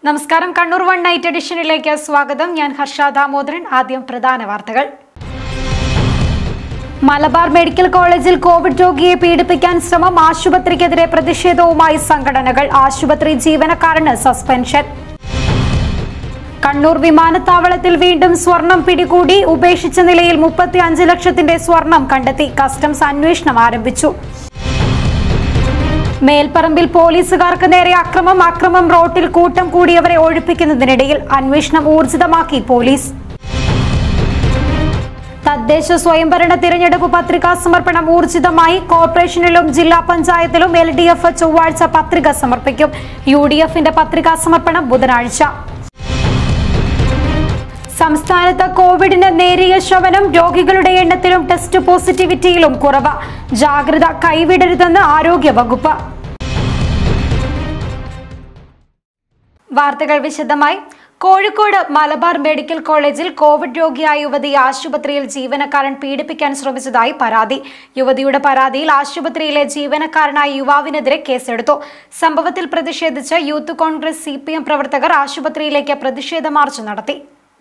നമസ്കാരം Kannur one night എഡിഷനിലേക്ക് സ്വാഗതം ഞാൻ ഹർഷ ദാമോദരൻ ആദ്യം പ്രധാന വാർത്തകൾ മലബാർ മെഡിക്കൽ കോളേജിൽ കോവിഡ് രോഗിയെ പീഡിപ്പിക്കാൻ ശ്രമം ആശുപത്രിക്കെതിരെ പ്രതിഷേധവുമായി സംഘടനകൾ ആശുപത്രി ജീവനക്കാരന് സസ്പെൻഷൻ കണ്ണൂർ വിമാനത്താവളത്തിൽ വീണ്ടും സ്വർണം പിടികൂടി ഉപേക്ഷിച്ച നിലയിൽ മുപ്പത്തി അഞ്ച് ലക്ഷത്തിന്റെ സ്വർണം കണ്ടെത്തി കസ്റ്റംസ് അന്വേഷണം ആരംഭിച്ചു മേൽപ്പറമ്പിൽ പോലീസുകാർക്ക് നേരെ അക്രമം അക്രമം റോട്ടിൽ കൂട്ടം കൂടിയവരെ ഒഴിപ്പിക്കുന്നതിനിടയിൽ അന്വേഷണം ഊർജിതമാക്കി പോലീസ് തദ്ദേശ സ്വയംഭരണ തിരഞ്ഞെടുപ്പ് പത്രികാ സമർപ്പണം ഊർജിതമായി കോർപ്പറേഷനിലും ജില്ലാ പഞ്ചായത്തിലും എൽ ഡി എഫ് ചൊവ്വാഴ്ച പത്രിക സമർപ്പിക്കും യു ഡി എഫിന്റെ പത്രികാ സമർപ്പണം ബുധനാഴ്ച സംസ്ഥാനത്ത് കോവിഡിന് നേരിയ ശമനം രോഗികളുടെ എണ്ണത്തിലും ടെസ്റ്റ് പോസിറ്റിവിറ്റിയിലും കുറവ് ജാഗ്രത കൈവിടരുതെന്ന് ആരോഗ്യ വകുപ്പ് വാർത്തകൾ വിശദമായി കോഴിക്കോട് മലബാർ മെഡിക്കൽ കോളേജിൽ കോവിഡ് രോഗിയായ യുവതിയെ ആശുപത്രിയിൽ ജീവനക്കാരൻ പീഡിപ്പിക്കാൻ ശ്രമിച്ചതായി പരാതി യുവതിയുടെ പരാതിയിൽ ആശുപത്രിയിലെ ജീവനക്കാരനായ യുവാവിനെതിരെ കേസെടുത്തു സംഭവത്തിൽ പ്രതിഷേധിച്ച് യൂത്ത് കോൺഗ്രസ് സി പ്രവർത്തകർ ആശുപത്രിയിലേക്ക് പ്രതിഷേധ മാർച്ച് നടത്തി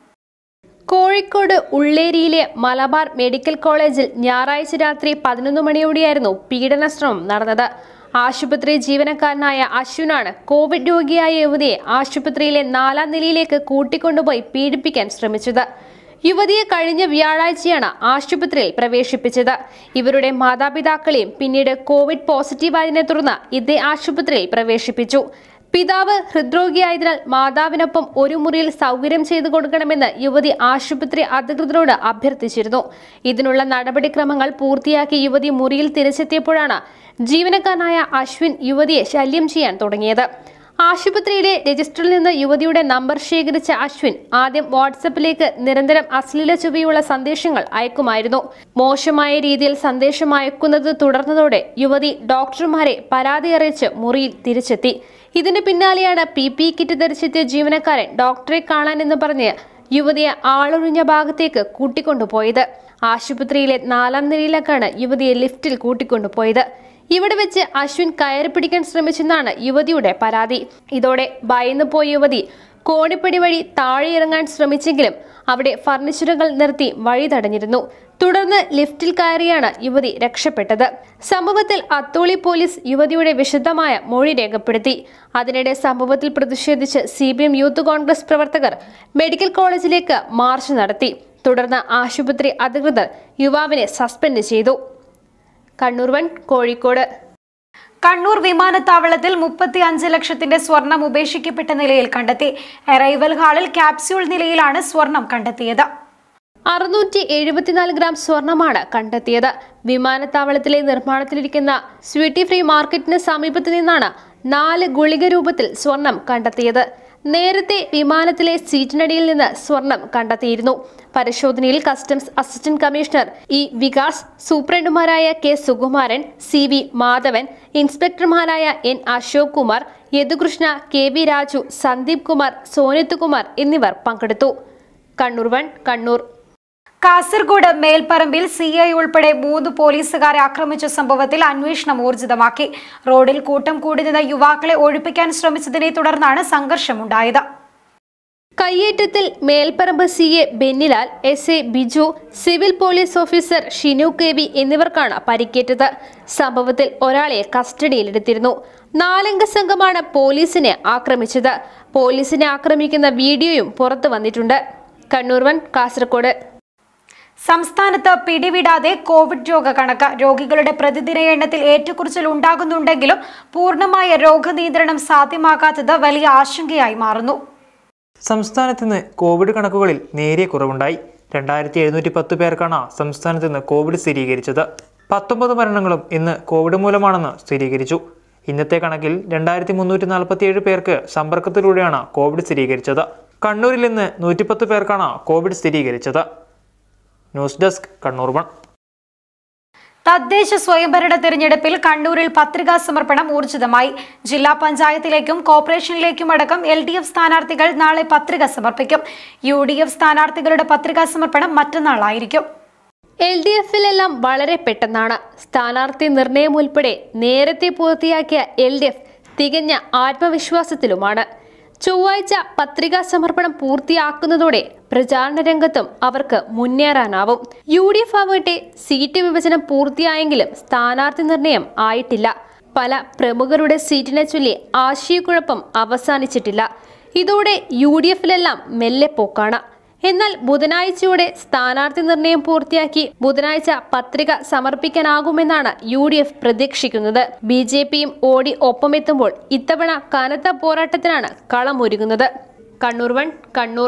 കോഴിക്കോട് ഉള്ളേരിയിലെ മലബാർ മെഡിക്കൽ കോളേജിൽ ഞായറാഴ്ച രാത്രി പതിനൊന്ന് മണിയോടെയായിരുന്നു പീഡനശ്രമം നടന്നത് ആശുപത്രി ജീവനക്കാരനായ അശ്വിനാണ് കോവിഡ് രോഗിയായ യുവതിയെ ആശുപത്രിയിലെ നാലാം നിലയിലേക്ക് കൂട്ടിക്കൊണ്ടുപോയി പീഡിപ്പിക്കാൻ ശ്രമിച്ചത് യുവതിയെ കഴിഞ്ഞ വ്യാഴാഴ്ചയാണ് ആശുപത്രിയിൽ പ്രവേശിപ്പിച്ചത് ഇവരുടെ മാതാപിതാക്കളെയും പിന്നീട് കോവിഡ് പോസിറ്റീവായതിനെ തുടർന്ന് ഇതേ ആശുപത്രിയിൽ പ്രവേശിപ്പിച്ചു പിതാവ് ഹൃദ്രോഗിയായതിനാൽ മാതാവിനൊപ്പം ഒരു മുറിയിൽ സൗകര്യം ചെയ്തു കൊടുക്കണമെന്ന് യുവതി ആശുപത്രി അധികൃതരോട് അഭ്യർത്ഥിച്ചിരുന്നു ഇതിനുള്ള നടപടിക്രമങ്ങൾ പൂർത്തിയാക്കി യുവതി മുറിയിൽ തിരിച്ചെത്തിയപ്പോഴാണ് ജീവനക്കാരനായ അശ്വിൻ യുവതിയെ ശല്യം ചെയ്യാൻ തുടങ്ങിയത് ആശുപത്രിയിലെ രജിസ്റ്ററിൽ നിന്ന് യുവതിയുടെ നമ്പർ ശേഖരിച്ച അശ്വിൻ ആദ്യം വാട്സപ്പിലേക്ക് നിരന്തരം അശ്ലീല ചുവയുള്ള സന്ദേശങ്ങൾ അയക്കുമായിരുന്നു മോശമായ രീതിയിൽ സന്ദേശം അയക്കുന്നത് തുടർന്നതോടെ യുവതി ഡോക്ടർമാരെ പരാതി അറിയിച്ച് മുറിയിൽ തിരിച്ചെത്തി ഇതിന് പിന്നാലെയാണ് പി പി കിറ്റ് ധരിച്ചെത്തിയ ജീവനക്കാരൻ ഡോക്ടറെ കാണാനെന്ന് പറഞ്ഞ് യുവതിയെ ആളൊഴിഞ്ഞ ഭാഗത്തേക്ക് കൂട്ടിക്കൊണ്ടുപോയത് ആശുപത്രിയിലെ നാലാം നിലയിലേക്കാണ് യുവതിയെ ലിഫ്റ്റിൽ കൂട്ടിക്കൊണ്ടുപോയത് ഇവിടെ വെച്ച് അശ്വിൻ കയറി പിടിക്കാൻ ശ്രമിച്ചെന്നാണ് യുവതിയുടെ പരാതി ഇതോടെ ഭയന്നു പോയ യുവതി കോണിപ്പടി വഴി താഴെ ഇറങ്ങാൻ ശ്രമിച്ചെങ്കിലും അവിടെ ഫർണിച്ചറുകൾ നിർത്തി വഴി തടഞ്ഞിരുന്നു തുടർന്ന് ലിഫ്റ്റിൽ കയറിയാണ് യുവതി രക്ഷപ്പെട്ടത് സംഭവത്തിൽ അത്തോളി പോലീസ് യുവതിയുടെ വിശദമായ മൊഴി രേഖപ്പെടുത്തി അതിനിടെ സംഭവത്തിൽ പ്രതിഷേധിച്ച് സി യൂത്ത് കോൺഗ്രസ് പ്രവർത്തകർ മെഡിക്കൽ കോളേജിലേക്ക് മാർച്ച് നടത്തി തുടർന്ന് ആശുപത്രി അധികൃതർ യുവാവിനെ സസ്പെൻഡ് ചെയ്തു കണ്ണൂർ വൺ കോഴിക്കോട് കണ്ണൂർ വിമാനത്താവളത്തിൽ മുപ്പത്തി അഞ്ച് ലക്ഷത്തിന്റെ സ്വർണം ഉപേക്ഷിക്കപ്പെട്ട നിലയിൽ കണ്ടെത്തി അറൈവൽ ഹാളിൽ ക്യാപ്സ്യൂൾ നിലയിലാണ് സ്വർണം കണ്ടെത്തിയത് അറുന്നൂറ്റി എഴുപത്തിനാല് ഗ്രാം സ്വർണമാണ് കണ്ടെത്തിയത് വിമാനത്താവളത്തിലെ നിർമ്മാണത്തിലിരിക്കുന്ന സ്വീറ്റി ഫ്രീ മാർക്കറ്റിന് സമീപത്ത് നിന്നാണ് നാല് ഗുളിക രൂപത്തിൽ സ്വർണം കണ്ടെത്തിയത് നേരത്തെ വിമാനത്തിലെ സീറ്റിനടിയിൽ നിന്ന് സ്വർണം കണ്ടെത്തിയിരുന്നു പരിശോധനയിൽ customs assistant commissioner E Vikas സൂപ്രണ്ടുമാരായ K Sukumaran C V Madhavan ഇൻസ്പെക്ടർമാരായ N Ashok Kumar Yadukrishna K V Raju Sandeep Kumar Sonith Kumar എന്നിവർ പങ്കെടുത്തു കണ്ണൂർ വൺ കണ്ണൂർ കാസർഗോഡ് മേൽപ്പറമ്പിൽ സി ഐ ഉൾപ്പെടെ മൂന്ന് പോലീസുകാരെ ആക്രമിച്ച സംഭവത്തിൽ അന്വേഷണം ഊർജിതമാക്കി റോഡിൽ കൂട്ടം കൂടി നിന്ന യുവാക്കളെ ഒഴിപ്പിക്കാൻ ശ്രമിച്ചതിനെ തുടർന്നാണ് സംഘർഷമുണ്ടായത് കയ്യേറ്റത്തിൽ Melparamba C A Bennylal S A Biju civil police officer Shinu K V എന്നിവർക്കാണ് പരിക്കേറ്റത് സംഭവത്തിൽ ഒരാളെ കസ്റ്റഡിയിലെടുത്തിരുന്നു നാലംഗ സംഘമാണ് പോലീസിനെ ആക്രമിച്ചത് പോലീസിനെ ആക്രമിക്കുന്ന വീഡിയോയും പുറത്തു വന്നിട്ടുണ്ട് കണ്ണൂർ വൺ കാസർഗോഡ് സംസ്ഥാനത്ത് പിടിവിടാതെ കോവിഡ് രോഗകണക്ക് രോഗികളുടെ പ്രതിദിന എണ്ണത്തിൽ ഏറ്റക്കുറച്ചിൽ ഉണ്ടാകുന്നുണ്ടെങ്കിലും പൂർണ്ണമായ രോഗനിയന്ത്രണം സാധ്യമാകാത്തത് വലിയ ആശങ്കയായി മാറുന്നു സംസ്ഥാനത്ത് നിന്ന് കോവിഡ് കണക്കുകളിൽ നേരിയ കുറവുണ്ടായി രണ്ടായിരത്തി എഴുന്നൂറ്റി പത്ത് പേർക്കാണ് സംസ്ഥാനത്ത് നിന്ന് കോവിഡ് സ്ഥിരീകരിച്ചത് പത്തൊമ്പത് മരണങ്ങളും ഇന്ന് കോവിഡ് മൂലമാണെന്ന് സ്ഥിരീകരിച്ചു ഇന്നത്തെ കണക്കിൽ രണ്ടായിരത്തി മുന്നൂറ്റി നാൽപ്പത്തിയേഴ് പേർക്ക് സമ്പർക്കത്തിലൂടെയാണ് കോവിഡ് സ്ഥിരീകരിച്ചത് കണ്ണൂരിൽ ഇന്ന് നൂറ്റിപ്പത്ത് പേർക്കാണ് കോവിഡ് സ്ഥിരീകരിച്ചത് ന്യൂസ് ഡെസ്ക് കണ്ണൂർ വൺ തദ്ദേശ സ്വയംഭരണ തെരഞ്ഞെടുപ്പിൽ കണ്ണൂരിൽ പത്രികാ സമർപ്പണം ഊർജിതമായി ജില്ലാ പഞ്ചായത്തിലേക്കും കോർപ്പറേഷനിലേക്കും അടക്കം എൽ ഡി എഫ് സ്ഥാനാർത്ഥികൾ നാളെ പത്രിക സമർപ്പിക്കും യു ഡി എഫ് സ്ഥാനാർത്ഥികളുടെ പത്രികാ സമർപ്പണം മറ്റന്നാളായിരിക്കും എൽ ഡി എഫിലെല്ലാം വളരെ പെട്ടെന്നാണ് സ്ഥാനാർത്ഥി നിർണയം ഉൾപ്പെടെ നേരത്തെ പൂർത്തിയാക്കിയ എൽ ഡി എഫ് തികഞ്ഞ ആത്മവിശ്വാസത്തിലുമാണ് ചൊവ്വാഴ്ച പത്രികാ സമർപ്പണം പൂർത്തിയാക്കുന്നതോടെ പ്രചാരണ രംഗത്തും അവർക്ക് മുന്നേറാനാവും യു ഡി എഫ് ആവട്ടെ സീറ്റ് വിഭജനം പൂർത്തിയായെങ്കിലും സ്ഥാനാർത്ഥി നിർണയം ആയിട്ടില്ല പല പ്രമുഖരുടെ സീറ്റിനെ ചൊല്ലി ആശയക്കുഴപ്പം അവസാനിച്ചിട്ടില്ല ഇതോടെ യു ഡി എഫിലെല്ലാം മെല്ലെ പോക്കാണ് എന്നാൽ ബുധനാഴ്ചയോടെ സ്ഥാനാർത്ഥി നിർണയം പൂർത്തിയാക്കി ബുധനാഴ്ച പത്രിക സമർപ്പിക്കാനാകുമെന്നാണ് യു ഡി എഫ് പ്രതീക്ഷിക്കുന്നത് ബി ജെ പിയും ഓടി ഒപ്പമെത്തുമ്പോൾ ഇത്തവണ കനത്ത പോരാട്ടത്തിനാണ് കളമൊരുങ്ങുന്നത് Kannur one Kannur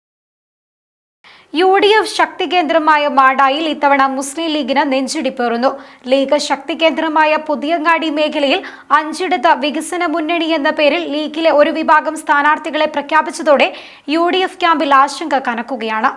U D F ശക്തി കേന്ദ്രമായ മാടായിൽ ഇത്തവണ മുസ്ലിം ലീഗിന് നെഞ്ചിടിപ്പേറുന്നു ലീഗ് ശക്തി കേന്ദ്രമായ പുതിയങ്ങാടി മേഖലയിൽ അഞ്ചിടത്ത് വികസന മുന്നണി എന്ന പേരിൽ ലീഗിലെ ഒരു വിഭാഗം സ്ഥാനാർത്ഥികളെ പ്രഖ്യാപിച്ചതോടെ യു ഡി എഫ് ക്യാമ്പിൽ ആശങ്ക കനക്കുകയാണ്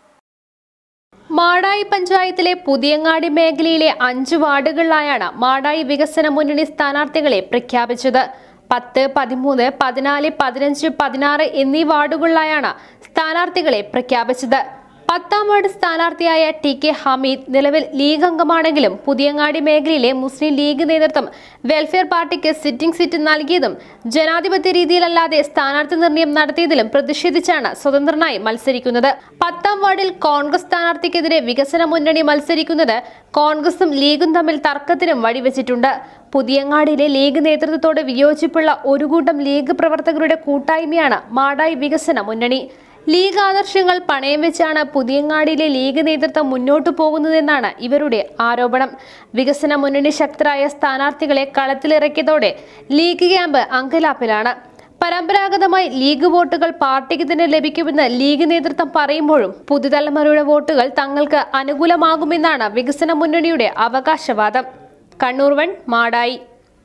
മാടായി പഞ്ചായത്തിലെ പുതിയങ്ങാടി മേഖലയിലെ അഞ്ച് വാർഡുകളിലായാണ് മാടായി വികസന മുന്നണി സ്ഥാനാർത്ഥികളെ പ്രഖ്യാപിച്ചത് പത്ത് പതിമൂന്ന് പതിനാല് പതിനഞ്ച് പതിനാറ് എന്നീ വാർഡുകളിലായാണ് സ്ഥാനാർത്ഥികളെ പ്രഖ്യാപിച്ചത് പത്താം വാർഡ് സ്ഥാനാർത്ഥിയായ ടി കെ ഹമീദ് നിലവിൽ ലീഗ് അംഗമാണെങ്കിലും പുതിയങ്ങാടി മേഖലയിലെ മുസ്ലിം ലീഗ് നേതൃത്വം വെൽഫെയർ പാർട്ടിക്ക് സിറ്റിംഗ് സീറ്റ് നൽകിയതും ജനാധിപത്യ രീതിയിലല്ലാതെ സ്ഥാനാർത്ഥി നിർണയം നടത്തിയതിലും പ്രതിഷേധിച്ചാണ് സ്വതന്ത്രനായി മത്സരിക്കുന്നത് പത്താം വാർഡിൽ കോൺഗ്രസ് സ്ഥാനാർത്ഥിക്കെതിരെ വികസന മുന്നണി മത്സരിക്കുന്നത് കോൺഗ്രസും ലീഗും തമ്മിൽ തർക്കത്തിനും വഴിവെച്ചിട്ടുണ്ട് പുതിയങ്ങാടിയിലെ ലീഗ് നേതൃത്വത്തോട് വിയോജിപ്പുള്ള ഒരു കൂട്ടം ലീഗ് പ്രവർത്തകരുടെ കൂട്ടായ്മയാണ് മാടായി വികസന മുന്നണി ലീഗ് ആദർശങ്ങൾ പണയം വെച്ചാണ് പുതിയങ്ങാടിയിലെ ലീഗ് നേതൃത്വം മുന്നോട്ടു പോകുന്നതെന്നാണ് ഇവരുടെ ആരോപണം വികസന മുന്നണി ശക്തരായ സ്ഥാനാർത്ഥികളെ കളത്തിലിറക്കിയതോടെ ലീഗ് ക്യാമ്പ് അങ്കലാപ്പിലാണ് പരമ്പരാഗതമായി ലീഗ് വോട്ടുകൾ പാർട്ടിക്ക് തന്നെ ലഭിക്കുമെന്ന് ലീഗ് നേതൃത്വം പറയുമ്പോഴും പുതുതലമുറയുടെ വോട്ടുകൾ തങ്ങൾക്ക് അനുകൂലമാകുമെന്നാണ് വികസന മുന്നണിയുടെ അവകാശവാദം Kannur one Madayi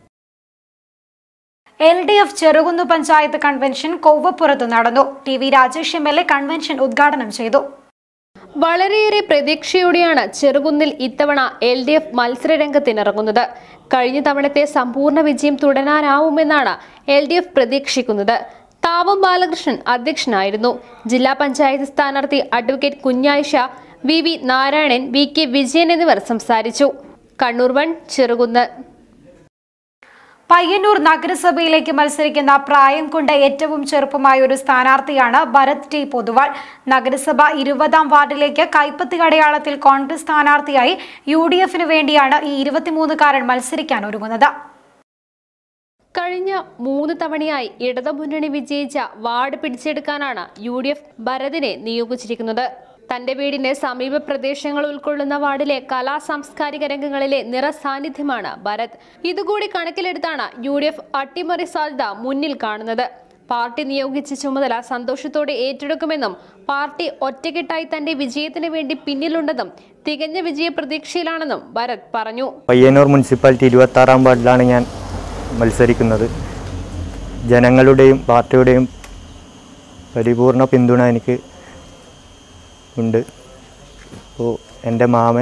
L D F Cherukunnu panchayat convention കൊവ്വപ്പുറത്ത് നടന്നു T V Rajesh M L A convention ഉദ്ഘാടനം ചെയ്തു വളരെയേറെ പ്രതീക്ഷയോടെയാണ് ചെറുകുന്നിൽ ഇത്തവണ എൽ ഡി എഫ് മത്സരരംഗത്തിനിറങ്ങുന്നത് കഴിഞ്ഞ തവണത്തെ സമ്പൂർണ്ണ വിജയം തുടരാനാവുമെന്നാണ് എൽ ഡി എഫ് പ്രതീക്ഷിക്കുന്നത് താവം ബാലകൃഷ്ണൻ അധ്യക്ഷനായിരുന്നു ജില്ലാ പഞ്ചായത്ത് സ്ഥാനാർത്ഥി advocate Kunhayisha V V Narayanan V K Vijayan എന്നിവർ സംസാരിച്ചു കണ്ണൂർ വൺ ചെറുകുന്ന് പയ്യന്നൂർ നഗരസഭയിലേക്ക് മത്സരിക്കുന്ന പ്രായം കൊണ്ട് ഏറ്റവും ചെറുപ്പമായ ഒരു സ്ഥാനാർത്ഥിയാണ് ഭരത് ടി പൊതുവാൾ നഗരസഭ ഇരുപതാം വാർഡിലേക്ക് കൈപ്പത്തി അടയാളത്തിൽ കോൺഗ്രസ് സ്ഥാനാർത്ഥിയായി യു ഡി എഫിന് വേണ്ടിയാണ് ഈ ഇരുപത്തിമൂന്നുകാരൻ മത്സരിക്കാൻ ഒരുങ്ങുന്നത് കഴിഞ്ഞ മൂന്ന് തവണയായി ഇടതുമുന്നണി വിജയിച്ച വാർഡ് പിടിച്ചെടുക്കാനാണ് യു ഡി എഫ് ഭരതിനെ നിയോഗിച്ചിരിക്കുന്നത് തന്റെ വീടിന്റെ സമീപ പ്രദേശങ്ങൾ ഉൾക്കൊള്ളുന്ന വാർഡിലെ കലാ സാംസ്കാരിക രംഗങ്ങളിലെ നിറസാന്നിധ്യമാണ് ഭരത് ഇതുകൂടി കണക്കിലെടുത്താണ് യു ഡി എഫ് അട്ടിമറി സാധ്യത മുന്നിൽ കാണുന്നത് പാർട്ടി നിയോഗിച്ച ചുമതല സന്തോഷത്തോടെ ഏറ്റെടുക്കുമെന്നും പാർട്ടി ഒറ്റക്കെട്ടായി തന്റെ വിജയത്തിന് വേണ്ടി പിന്നിലുണ്ടെന്നും തികഞ്ഞ വിജയ പ്രതീക്ഷയിലാണെന്നും ഭരത് പറഞ്ഞു പയ്യന്നൂർ മുനിസിപ്പാലിറ്റി ഇരുപത്തി ആറാം വാർഡിലാണ് ഞാൻ മത്സരിക്കുന്നത് ജനങ്ങളുടെയും പാർട്ടിയുടെയും പരിപൂർണ പിന്തുണ എനിക്ക് ഉണ്ട് അപ്പോൾ എൻ്റെ മാമൻ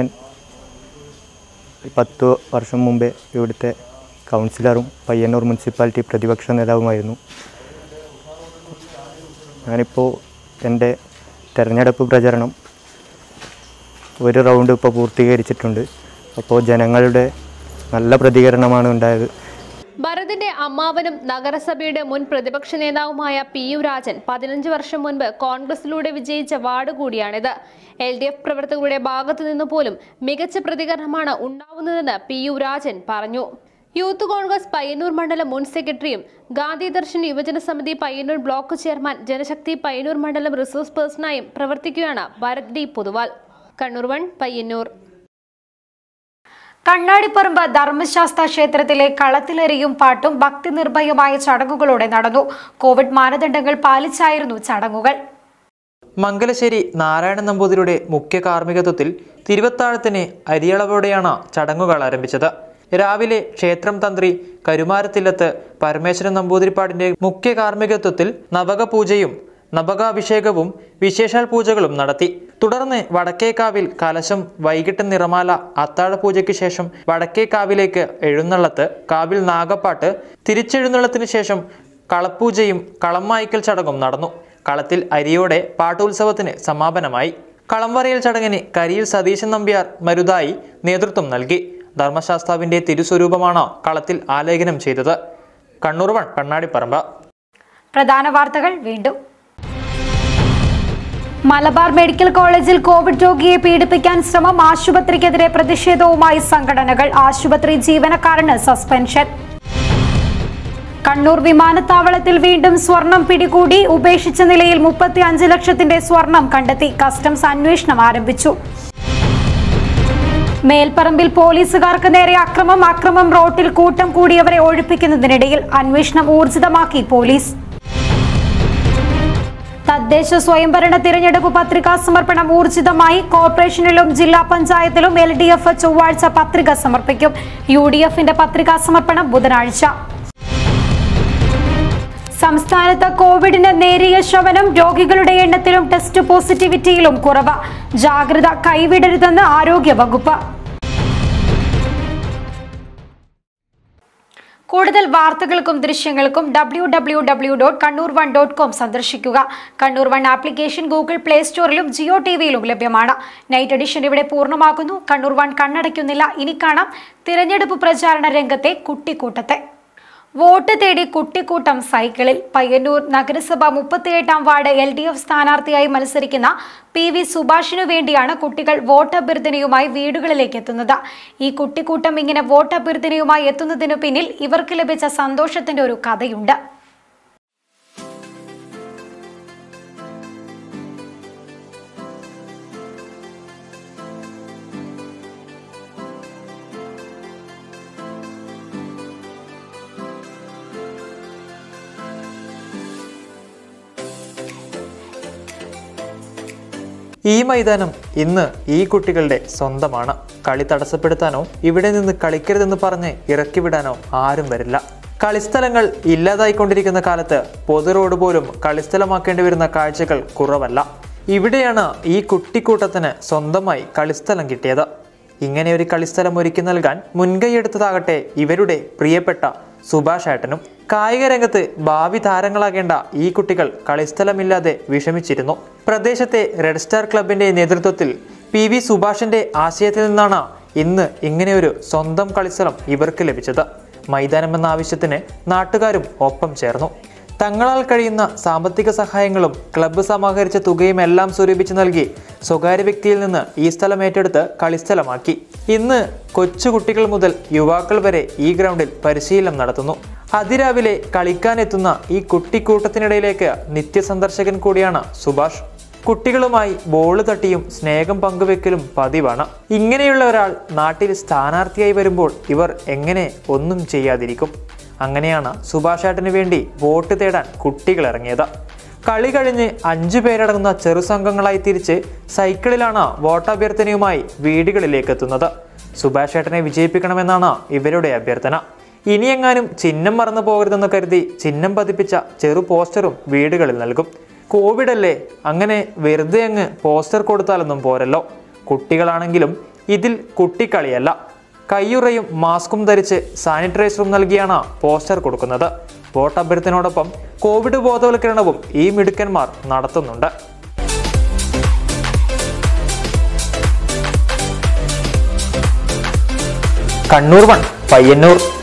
പത്ത് വർഷം മുമ്പേ ഇവിടുത്തെ കൗൺസിലറും പയ്യന്നൂർ മുനിസിപ്പാലിറ്റി പ്രതിപക്ഷ നേതാവുമായിരുന്നു ഞാനിപ്പോൾ എൻ്റെ തെരഞ്ഞെടുപ്പ് പ്രചരണം ഒരു റൗണ്ട് ഇപ്പോൾ പൂർത്തീകരിച്ചിട്ടുണ്ട് അപ്പോൾ ജനങ്ങളുടെ നല്ല പ്രതികരണമാണ് ഉണ്ടായത് ഭരതിന്റെ അമ്മാവനും നഗരസഭയുടെ മുൻ പ്രതിപക്ഷ നേതാവുമായ പി യു രാജൻ പതിനഞ്ച് വർഷം മുൻപ് കോൺഗ്രസിലൂടെ വിജയിച്ച വാർഡ് കൂടിയാണിത് എൽ ഡി എഫ് പ്രവർത്തകരുടെ ഭാഗത്തു നിന്ന് പോലും മികച്ച പ്രതികരണമാണ് ഉണ്ടാവുന്നതെന്ന് പി യു രാജൻ പറഞ്ഞു യൂത്ത് കോൺഗ്രസ് പയ്യന്നൂർ മണ്ഡലം മുൻ സെക്രട്ടറിയും ഗാന്ധി ദർശൻ യുവജന സമിതി പയ്യന്നൂർ ബ്ലോക്ക് ചെയർമാൻ ജനശക്തി പയ്യന്നൂർ മണ്ഡലം റിസോഴ്സ് പേഴ്സണായും പ്രവർത്തിക്കുകയാണ് ഭരത് ഡി പൊതുവാൾ കണ്ണൂർ വൺ പയ്യന്നൂർ കണ്ണാടിപ്പറമ്പ് ധർമ്മശാസ്ത്ര ക്ഷേത്രത്തിലെ കളത്തിലെറിയും പാട്ടും ഭക്തി നിർഭയമായ ചടങ്ങുകളോടെ നടന്നു കോവിഡ് മാനദണ്ഡങ്ങൾ പാലിച്ചായിരുന്നു ചടങ്ങുകൾ മംഗലശ്ശേരി നാരായണ നമ്പൂതിരിയുടെ മുഖ്യ കാർമ്മികത്വത്തിൽ തിരുവത്താഴത്തിന് അരിയളവോടെയാണ് ചടങ്ങുകൾ ആരംഭിച്ചത് രാവിലെ ക്ഷേത്രം തന്ത്രി കരുമാരത്തില്ലത്ത് പരമേശ്വരൻ നമ്പൂതിരിപ്പാടിന്റെ മുഖ്യ കാർമ്മികത്വത്തിൽ നവക പൂജയും നവകാഭിഷേകവും വിശേഷാൽ പൂജകളും നടത്തി തുടർന്ന് വടക്കേക്കാവിൽ കലശം വൈകിട്ട് നിറമാല അത്താഴ പൂജയ്ക്ക് ശേഷം വടക്കേക്കാവിലേക്ക് എഴുന്നള്ളത്ത് കാവിൽ നാഗപ്പാട്ട് തിരിച്ചെഴുന്നള്ളത്തിന് ശേഷം കളപ്പൂജയും കളം മായ്ക്കൽ ചടങ്ങും നടന്നു കളത്തിൽ അരിയോടെ പാട്ടുത്സവത്തിന് സമാപനമായി കളംവരയൽ ചടങ്ങിന് കരിയിൽ സതീശൻ നമ്പ്യാർ മരുതായി നേതൃത്വം നൽകി ധർമ്മശാസ്താവിന്റെ തിരുസ്വരൂപമാണ് കളത്തിൽ ആലേഖനം ചെയ്തത് കണ്ണൂർ വൺ കണ്ണാടിപ്പറമ്പ് പ്രധാന വാർത്തകൾ വീണ്ടും മലബാർ മെഡിക്കൽ കോളേജിൽ കോവിഡ് രോഗിയെ പീഡിപ്പിക്കാൻ ശ്രമം ആശുപത്രിക്കെതിരെ പ്രതിഷേധവുമായി സംഘടനകൾ ആശുപത്രി ജീവനക്കാരന് സസ്പെൻഷൻ കണ്ണൂർ വിമാനത്താവളത്തിൽ വീണ്ടും സ്വർണം പിടികൂടി ഉപേക്ഷിച്ച നിലയിൽ മുപ്പത്തി അഞ്ച് ലക്ഷത്തിന്റെ സ്വർണം കണ്ടെത്തി കസ്റ്റംസ് അന്വേഷണം ആരംഭിച്ചു മേൽപ്പറമ്പിൽ പോലീസുകാർക്ക് നേരെ അക്രമം അക്രമം റോട്ടിൽ കൂട്ടം കൂടിയവരെ ഒഴിപ്പിക്കുന്നതിനിടയിൽ അന്വേഷണം ഊർജിതമാക്കി പോലീസ് തദ്ദേശ സ്വയംഭരണ തിരഞ്ഞെടുപ്പ് പത്രികാ സമർപ്പണം ഊർജിതമായി കോർപ്പറേഷനിലും ജില്ലാ പഞ്ചായത്തിലും എൽ ഡി എഫ് ചൊവ്വാഴ്ച പത്രിക സമർപ്പിക്കും യു ഡി എഫിന്റെ പത്രികാ സമർപ്പണം ബുധനാഴ്ച സംസ്ഥാനത്ത് കോവിഡിന് നേരിയ ശമനം രോഗികളുടെ എണ്ണത്തിലും ടെസ്റ്റ് പോസിറ്റിവിറ്റിയിലും കുറവ് ജാഗ്രത കൈവിടരുതെന്ന് ആരോഗ്യ വകുപ്പ് കൂടുതൽ വാർത്തകൾക്കും ദൃശ്യങ്ങൾക്കും W W W dot Kannur one dot com സന്ദർശിക്കുക Kannur one application Google play സ്റ്റോറിലും ജിയോ ടി വിയിലും ലഭ്യമാണ് നൈറ്റ് എഡിഷൻ ഇവിടെ പൂർണ്ണമാകുന്നു കണ്ണൂർ വൺ കണ്ണടയ്ക്കുന്നില്ല ഇനി കാണാം തിരഞ്ഞെടുപ്പ് പ്രചാരണ രംഗത്തെ കുട്ടിക്കൂട്ടത്തെ വോട്ട് തേടി കുട്ടിക്കൂട്ടം സൈക്കിളിൽ പയ്യന്നൂർ നഗരസഭ മുപ്പത്തിയെട്ടാം വാർഡ് എൽ ഡി എഫ് സ്ഥാനാർത്ഥിയായി മത്സരിക്കുന്ന പി വി സുഭാഷിനു വേണ്ടിയാണ് കുട്ടികൾ വോട്ട് അഭ്യർത്ഥനയുമായി വീടുകളിലേക്ക് എത്തുന്നത് ഈ കുട്ടിക്കൂട്ടം ഇങ്ങനെ വോട്ട് അഭ്യർത്ഥനയുമായി എത്തുന്നതിനു പിന്നിൽ ഇവർക്ക് ലഭിച്ച സന്തോഷത്തിന്റെ ഒരു കഥയുണ്ട് ഈ മൈതാനം ഇന്ന് ഈ കുട്ടികളുടെ സ്വന്തമാണ് കളി തടസ്സപ്പെടുത്താനോ ഇവിടെ നിന്ന് കളിക്കരുതെന്ന് പറഞ്ഞ് ഇറക്കിവിടാനോ ആരും വരില്ല കളിസ്ഥലങ്ങൾ ഇല്ലാതായിക്കൊണ്ടിരിക്കുന്ന കാലത്ത് പൊതു റോഡ് പോലും കളിസ്ഥലമാക്കേണ്ടി വരുന്ന കാഴ്ചകൾ കുറവല്ല ഇവിടെയാണ് ഈ കുട്ടിക്കൂട്ടത്തിന് സ്വന്തമായി കളിസ്ഥലം കിട്ടിയത് ഇങ്ങനെ ഒരു കളിസ്ഥലം ഒരുക്കി നൽകാൻ മുൻകൈയെടുത്തതാകട്ടെ ഇവരുടെ പ്രിയപ്പെട്ട സുഭാഷ് ഏട്ടനും കായിക രംഗത്ത് ഭാവി താരങ്ങളാകേണ്ട ഈ കുട്ടികൾ കളിസ്ഥലമില്ലാതെ വിഷമിച്ചിരുന്നു പ്രദേശത്തെ റെഡ് സ്റ്റാർ ക്ലബിന്റെ നേതൃത്വത്തിൽ പി വി സുഭാഷിന്റെ ആശയത്തിൽ നിന്നാണ് ഇന്ന് ഇങ്ങനെയൊരു സ്വന്തം കളിസ്ഥലം ഇവർക്ക് ലഭിച്ചത് മൈതാനം എന്ന ആവശ്യത്തിന് നാട്ടുകാരും ഒപ്പം ചേർന്നു തങ്ങളാൽ കഴിയുന്ന സാമ്പത്തിക സഹായങ്ങളും ക്ലബ്ബ് സമാഹരിച്ച തുകയും എല്ലാം സ്വരൂപിച്ച് നൽകി സ്വകാര്യ വ്യക്തിയിൽ നിന്ന് ഈ സ്ഥലം ഏറ്റെടുത്ത് കളിസ്ഥലമാക്കി ഇന്ന് കൊച്ചുകുട്ടികൾ മുതൽ യുവാക്കൾ വരെ ഈ ഗ്രൗണ്ടിൽ പരിശീലനം നടത്തുന്നു അതിരാവിലെ കളിക്കാനെത്തുന്ന ഈ കുട്ടിക്കൂട്ടത്തിനിടയിലേക്ക് നിത്യസന്ദർശകൻ കൂടിയാണ് സുഭാഷ് കുട്ടികളുമായി ബോൾ തട്ടിയും സ്നേഹം പങ്കുവെക്കലും പതിവാണ് ഇങ്ങനെയുള്ള ഒരാൾ നാട്ടിൽ സ്ഥാനാർത്ഥിയായി വരുമ്പോൾ ഇവർ എങ്ങനെ ഒന്നും ചെയ്യാതിരിക്കും അങ്ങനെയാണ് സുഭാഷേട്ടന് വേണ്ടി വോട്ട് തേടാൻ കുട്ടികൾ ഇറങ്ങിയത് കളി കഴിഞ്ഞ് അഞ്ചു പേരടങ്ങുന്ന ചെറുസംഘങ്ങളായി തിരിച്ച് സൈക്കിളിലാണ് വോട്ടഭ്യർത്ഥനയുമായി വീടുകളിലേക്ക് എത്തുന്നത് സുഭാഷേട്ടനെ വിജയിപ്പിക്കണമെന്നാണ് ഇവരുടെ അഭ്യർത്ഥന ഇനിയെങ്ങാനും ചിഹ്നം മറന്നു പോകരുതെന്ന് കരുതി ചിഹ്നം പതിപ്പിച്ച ചെറു പോസ്റ്ററും വീടുകളിൽ നൽകും കോവിഡ് അല്ലേ അങ്ങനെ വെറുതെ അങ്ങ് പോസ്റ്റർ കൊടുത്താലൊന്നും പോരല്ലോ കുട്ടികളാണെങ്കിലും ഇതിൽ കുട്ടിക്കളിയല്ല കയ്യുറയും മാസ്കും ധരിച്ച് സാനിറ്റൈസറും നൽകിയാണ് പോസ്റ്റർ കൊടുക്കുന്നത് വോട്ട് അഭ്യർത്ഥനയോടൊപ്പം കോവിഡ് ബോധവൽക്കരണവും ഈ മിടുക്കന്മാർ നടത്തുന്നുണ്ട് കണ്ണൂർ വൺ പയ്യന്നൂർ